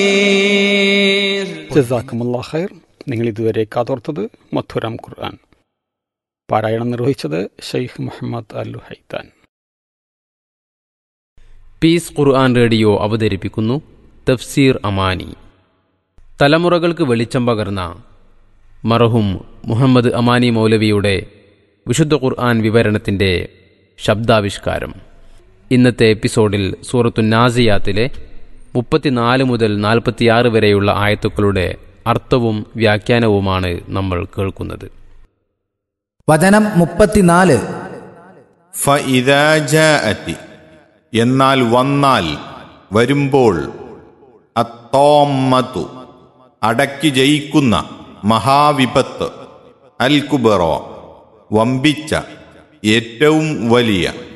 ജസാക്കുമുല്ലാ ഖൈർ നിങ്ങൾ ഇതുവരെ കാതോർത്തത് മധുരം ഖുർആൻ പാരായണം നിർവഹിച്ചത് ഷെയ്ഖ് മുഹമ്മദ് അൽ ഹൈത്താൻ പീസ് ഖുർആൻ റേഡിയോ അവതരിപ്പിക്കുന്നു തഫ്സീർ അമാനി തലമുറകൾക്ക് വെളിച്ചം പകർന്ന മറഹും മുഹമ്മദ് അമാനി മൗലവിയുടെ വിശുദ്ധ ഖുർആൻ വിവരണത്തിൻ്റെ ശബ്ദാവിഷ്കാരം ഇന്നത്തെ എപ്പിസോഡിൽ സൂറത്തു നാസിയാത്തിലെ മുപ്പത്തിനാല് മുതൽ നാൽപ്പത്തിയാറ് വരെയുള്ള ആയത്തുക്കളുടെ അർത്ഥവും വ്യാഖ്യാനവുമാണ് നമ്മൾ കേൾക്കുന്നത് വചനം മുപ്പത്തിനാല് ഫഇദാ ജാഅത്തി എന്നാൽ വന്നാൽ വരുമ്പോൾ അത്തോമ്മത്തു അടക്കി ജയിക്കുന്ന മഹാവിപത്ത് അൽ കുബറോ വമ്പിച്ച ഏറ്റവും വലിയ